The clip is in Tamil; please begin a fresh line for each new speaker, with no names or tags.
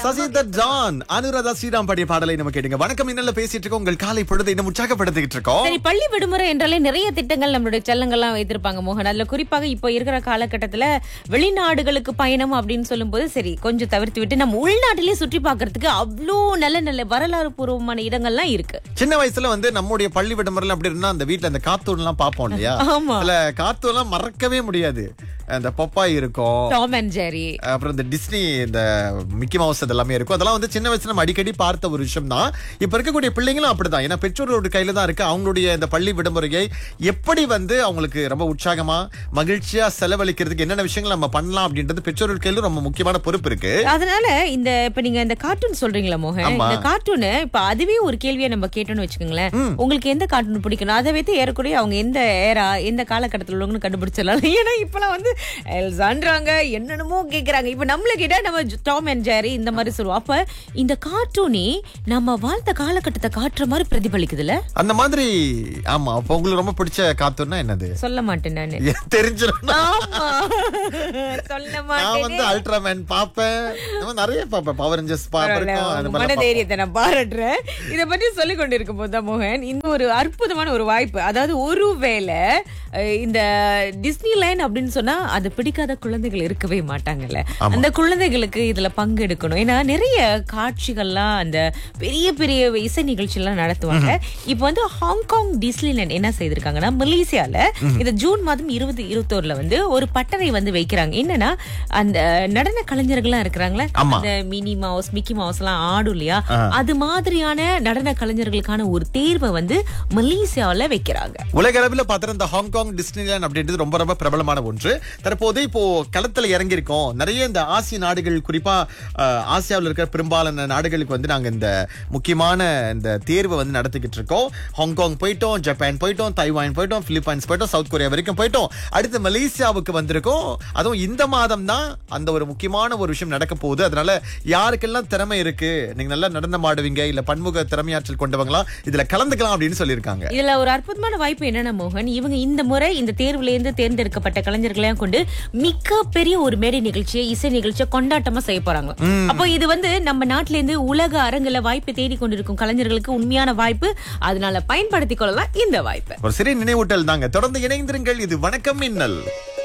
சசிதர் ஜான் அனுராதா ஸ்ரீராம் பாடிய பாடலை நம்ம கேட்டுங்க வணக்கம் இன்னல்ல பேசிட்டு இருக்கோம் உங்கள் காலை பொழுதை இன்னும் உற்சாகப்படுத்திட்டு இருக்கோம்
சரி பள்ளி விடுமுறை என்றாலே நிறைய திட்டங்கள் நம்மளுடைய செல்லங்கள்லாம் வைத்திருப்பாங்க மோகன் அதுல குறிப்பாக இப்போ இருக்கிற காலகட்டத்துல வெளிநாடுகளுக்கு பயணம் அப்படின்னு சொல்லும்போது சரி கொஞ்சம் தவிர்த்து விட்டு நம்ம உள்நாட்டிலேயே சுற்றி பார்க்கிறதுக்கு அவ்வளோ நல்ல நல்ல வரலாறு பூர்வமான இடங்கள்லாம் இருக்கு
சின்ன வயசுல வந்து நம்முடைய பள்ளி விடுமுறையில அப்படி இருந்தா அந்த வீட்ல அந்த கார்ட்டூன் எல்லாம் பாப்போம் இல்லையா
ஆமா
அதுல கார்ட்டூன் எல்லாம் மறக்கவே முடியாது அந்த பப்பாய் இருக்கும்
டாம் அண்ட் ஜெரி
அப்புறம் இந்த டிஸ்னி இந்த மிக்கி மவுஸ் அதெல்லாமே இருக்கும் அதெல்லாம் வந்து சின்ன வயசுல நம்ம அடிக்கடி பார்த்த ஒரு விஷயம் தான் இப்ப இருக்கக்கூடிய பிள்ளைங்களும் அப்படிதான் ஏன்னா பெற்றோர்களோட கையில தான் இருக்கு அவங்களுடைய இந்த பள்ளி விடுமுறையை எப்படி வந்து அவங்களுக்கு ரொம்ப உற்சாகமா மகிழ்ச்சியா செலவழிக்கிறதுக்கு என்னென்ன விஷயங்கள் நம்ம பண்ணலாம் அப்படின்றது பெற்றோர்கள் கையில ரொம்ப முக்கியமான பொறுப்பு இருக்கு
அதனால இந்த இப்ப நீங்க இந்த கார்ட்டூன் சொல்றீங்களா மோகன்
ஆமா.
இந்த கார்ட்டூனு இப்ப அதுவே ஒரு கேள்வியை நம்ம கேட்டோம்னு வச்சுக்கோங்களேன் உங்களுக்கு எந்த கார்ட்டூன் பிடிக்கணும் அதை வைத்து ஏறக்கூடிய அவங்க எந்த ஏரா எந்த காலகட்டத்தில் உள்ளவங்கன்னு கண்டுபிடிச்சிடலாம் ஏன்னா இப்பெல்லாம் வந்து எல்சான்றாங்க என்னென்னமோ கேக்குறாங்க இப்ப நம்மள கேட்டா நம்ம டாம் அண்ட் ஜெரி இந்த மாதிரி சொல்லுவோம் அப்ப இந்த கார்ட்டூனே நம்ம வாழ்ந்த காலகட்டத்தை காட்டுற மாதிரி பிரதிபலிக்குதுல்ல
அந்த மாதிரி ஆமா அப்ப உங்களுக்கு ரொம்ப பிடிச்ச கார்ட்டூன்னா என்னது
சொல்ல மாட்டேன் நானு
தெரிஞ்சிடும்
ஆமா சொல்ல
நான்
மாட்டேன்
வந்து அல்ட்ராமேன் பாப்பேன் இந்த மாதிரி நிறைய பாப்பேன் பவர் ரேஞ்சர்ஸ் பாப்பேன் அந்த
மன
மாதிரி
தைரியத்தை நான் பாராட்டுறேன் இத பத்தி சொல்லிக் கொண்டிருக்கும் போது தான் மோகன் இந்த ஒரு அற்புதமான ஒரு வாய்ப்பு அதாவது ஒருவேளை அஹ், இந்த டிஸ்னி லைன் அப்படின்னு சொன்னா அது பிடிக்காத குழந்தைகள் இருக்கவே மாட்டாங்கல்ல அந்த குழந்தைகளுக்கு இதுல பங்கெடுக்கணும் ஏன்னா நிறைய காட்சிகள்லாம் அந்த பெரிய பெரிய இசை நிகழ்ச்சி எல்லாம் நடத்துவாங்க இப்போ வந்து ஹாங்காங் டிஸ்னி லைன் என்ன செய்திருக்காங்கன்னா மலேசியால இந்த ஜூன் மாதம் இருபது இருபத்தோருல வந்து ஒரு பட்டறை வந்து வைக்கிறாங்க என்னன்னா அந்த நடன கலைஞர்கள்லாம் இருக்கிறாங்களே
ஆமா.
இந்த மினி மவுஸ் மிக்கி மவுஸ் எல்லாம் ஆடும் இல்லையா அது மாதிரியான நடன கலைஞர்களுக்கான ஒரு தேர்வை வந்து மலேசியாவுல வைக்கிறாங்க
உலக அளவில் பார்த்தா இந்த ஹாங்காங் டிஸ்னிலேண்ட் அப்படின்றது ரொம்ப ரொம்ப பிரபலமான ஒன்று தற்போது இப்போ களத்துல இறங்கி இருக்கோம் நிறைய இந்த ஆசிய நாடுகள் குறிப்பா அஹ், ஆசியாவில் இருக்கிற பெரும்பாலான நாடுகளுக்கு வந்து நாங்க இந்த முக்கியமான இந்த தேர்வை வந்து நடத்திக்கிட்டு இருக்கோம் ஹாங்காங் போயிட்டோம் ஜப்பான் போயிட்டோம் தைவான் போயிட்டோம் பிலிப்பைன்ஸ் போயிட்டோம் சவுத் கொரியா வரைக்கும் போயிட்டோம் அடுத்து மலேசியாவுக்கு வந்திருக்கோம் அதுவும் இந்த மாதம் தான் அந்த ஒரு முக்கியமான ஒரு விஷயம் நடக்க போகுது அதனால யாருக்கெல்லாம் திறமை இருக்கு நீங்க நல்லா நடனம் ஆடுவீங்க இல்ல பன்முக திறமையாற்றல் கொண்டவங்களா இதுல கலந்துக்கலாம் அப்படின்னு சொல்லியிருக்காங்க
இதுல ஒரு அற்புதமான வாய்ப்பு என்னன்னா மோகன் இவங்க இந்த முறை இந்த தேர்வுல இருந்து தேர்ந்தெடுக்கப்பட்ட கலைஞர்களையும் கொண்டு மிக பெரிய ஒரு மேடை நிகழ்ச்சியை இசை நிகழ்ச்சியை கொண்டாட்டமா செய்ய போறாங்க அப்போ இது வந்து நம்ம நாட்டில இருந்து உலக அரங்குல வாய்ப்பு தேடி கொண்டிருக்கும் கலைஞர்களுக்கு உண்மையான வாய்ப்பு அதனால பயன்படுத்திக் கொள்ளலாம் இந்த வாய்ப்பை
ஒரு சிறிய நினைவூட்டல் தாங்க தொடர்ந்து இணைந்திருங்கள் இது வணக்கம் மின்னல்